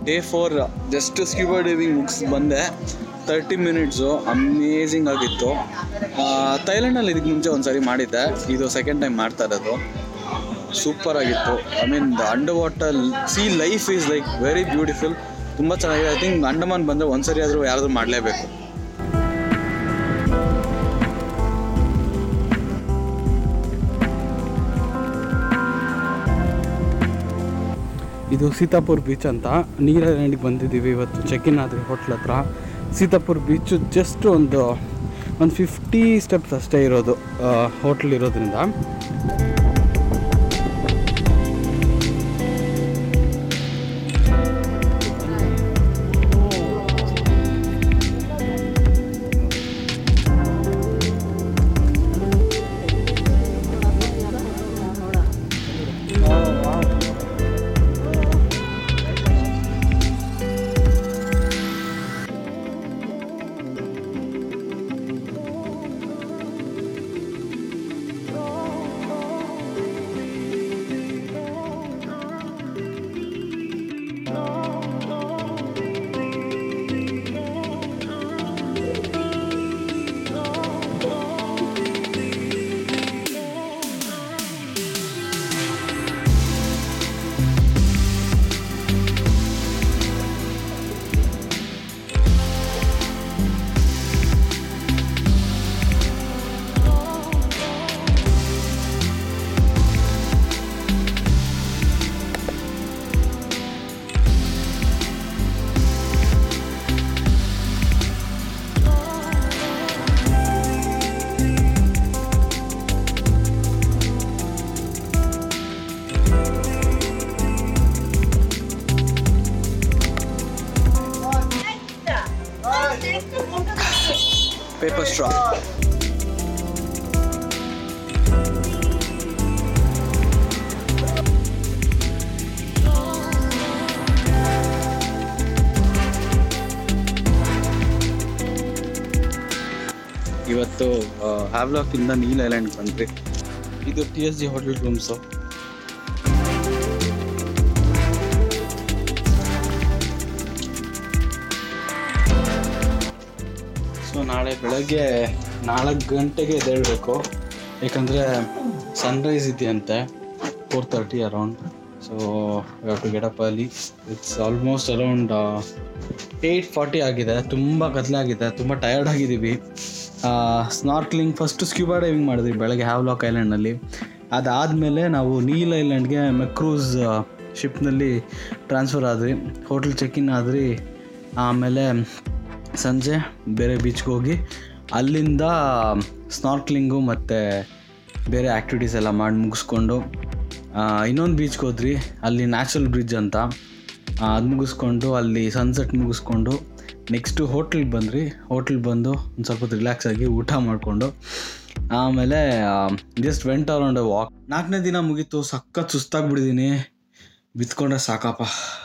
day four just scuba diving ಮುಗಿಸಿ ಬಂದೆ thirty minutes amazing ಆಗಿತ್ತು ಥೈಲ್ಯಾಂಡಲ್ಲಿ ಇದಕ್ಕೆ ಮುಂಚೆ ಒಂದು ಸರಿ ಮಾಡಿದ್ದೆ ಇದು ಸೆಕೆಂಡ್ ಟೈಮ್ ಮಾಡ್ತಾ ಇರೋದು ಸೂಪರ್ ಆಗಿತ್ತು I mean the underwater sea life is like very beautiful ತುಂಬ ಚೆನ್ನಾಗಿದೆ ಐ ಥಿಂಕ್ ಅಂಡಮಾನ್ ಬಂದರೆ ಒಂದ್ಸರಿ ಆದರೂ ಯಾರಾದರೂ ಮಾಡಲೇಬೇಕು ಇದು ಸೀತಾಪುರ್ ಬೀಚ್ ಅಂತ ನೀರಲ್ಲಿ ಬಂದಿದ್ದೀವಿ ಇವತ್ತು ಚೆಕ್ ಇನ್ ಆದ್ವಿ ಹೋಟ್ಲ್ ಹತ್ರ ಸೀತಾಪುರ್ ಬೀಚು ಜಸ್ಟ್ ಒಂದು ಒಂದು ಫಿಫ್ಟಿ ಸ್ಟೆಪ್ಸ್ ಅಷ್ಟೇ ಇರೋದು ಹೋಟ್ಲ್ ಇರೋದ್ರಿಂದ ಪೇಪರ್ ಸ್ಟ್ರಾ ಇವತ್ತು ಹ್ಯಾವ್ಲಾಕಿಂದ ನೀಲ್ ಐಲ್ಯಾಂಡ್ ಬಂದ್ರಿ ಇದು T S G hotel rooms so ನಾಳೆ ಬೆಳಗ್ಗೆ ನಾಲ್ಕು ಗಂಟೆಗೆ ಎದ್ದೇಳಬೇಕು ಯಾಕಂದರೆ ಸನ್ರೈಸ್ ಇದೆಯಂತೆ four thirty around so have to get up ಅಲ್ಲಿ it's almost around eight forty ಆಗಿದೆ ತುಂಬ ಕತ್ಲಾಗಿದೆ ತುಂಬ ಟಯರ್ಡ್ ಆಗಿದ್ದೀವಿ ಸ್ನಾರ್ಕ್ಲಿಂಗ್ ಫಸ್ಟ್ ಸ್ಕ್ಯೂಬಾ ಡೈವಿಂಗ್ ಮಾಡಿದ್ವಿ ಬೆಳಗ್ಗೆ ಹ್ಯಾವ್ಲಾಕ್ ಐಲ್ಯಾಂಡ್ನಲ್ಲಿ ಅದಾದಮೇಲೆ ನಾವು ನೀಲ್ ಐಲ್ಯಾಂಡ್ಗೆ ಮೆಕ್ರೂಸ್ ಶಿಪ್ನಲ್ಲಿ ಟ್ರಾನ್ಸ್ಫರ್ ಆದ್ವಿ ಹೋಟೆಲ್ ಚೆಕ್ ಇನ್ ಆದ್ರಿ ಆಮೇಲೆ ಸಂಜೆ ಬೇರೆ ಬೀಚ್ಗೆ ಹೋಗಿ ಅಲ್ಲಿಂದ ಸ್ನಾರ್ಕ್ಲಿಂಗು ಮತ್ತು ಬೇರೆ ಆ್ಯಕ್ಟಿವಿಟೀಸ್ ಎಲ್ಲ ಮಾಡಿ ಮುಗಿಸ್ಕೊಂಡು ಇನ್ನೊಂದು ಬೀಚ್ಗೆ ಹೋದ್ರಿ ಅಲ್ಲಿ ನ್ಯಾಚುರಲ್ ಬ್ರಿಡ್ಜ್ ಅಂತ ಅದು ಮುಗಿಸ್ಕೊಂಡು ಅಲ್ಲಿ ಸನ್ಸೆಟ್ ಮುಗಿಸ್ಕೊಂಡು ನೆಕ್ಸ್ಟು ಹೋಟ್ಲಿಗೆ ಬಂದ್ರಿ ಹೋಟ್ಲಿಗೆ ಬಂದು ಒಂದು ಸ್ವಲ್ಪ ರಿಲ್ಯಾಕ್ಸ್ ಆಗಿ ಊಟ ಮಾಡಿಕೊಂಡು ಆಮೇಲೆ ಜಸ್ಟ್ ವೆಂಟ್ ಅರೌಂಡ್ ವಾಕ್ ನಾಲ್ಕನೇ ದಿನ ಮುಗೀತು ಸಖತ್ ಸುಸ್ತಾಗ್ಬಿಟ್ಟಿದ್ದೀನಿ ಬಿತ್ಕೊಂಡ್ರೆ ಸಾಕಪ್ಪ